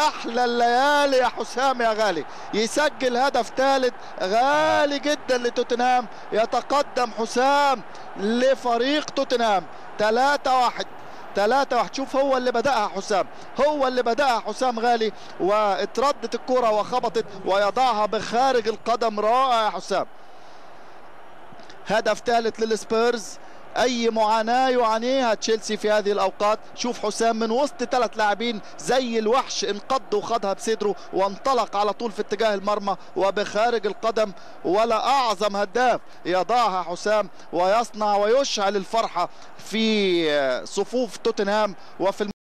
احلى الليالي يا حسام يا غالي يسجل هدف ثالث غالي جدا لتوتنهام يتقدم حسام لفريق توتنهام 3 1 3 1 شوف هو اللي بدأها حسام هو اللي بدأها حسام غالي واتردت الكرة وخبطت ويضعها بخارج القدم رائع يا حسام هدف ثالث للسبيرز اي معاناه يعانيها تشيلسي في هذه الاوقات شوف حسام من وسط ثلاث لاعبين زي الوحش انقض وخدها بصدره وانطلق على طول في اتجاه المرمى وبخارج القدم ولا اعظم هداف يضعها حسام ويصنع ويشعل الفرحه في صفوف توتنهام وفي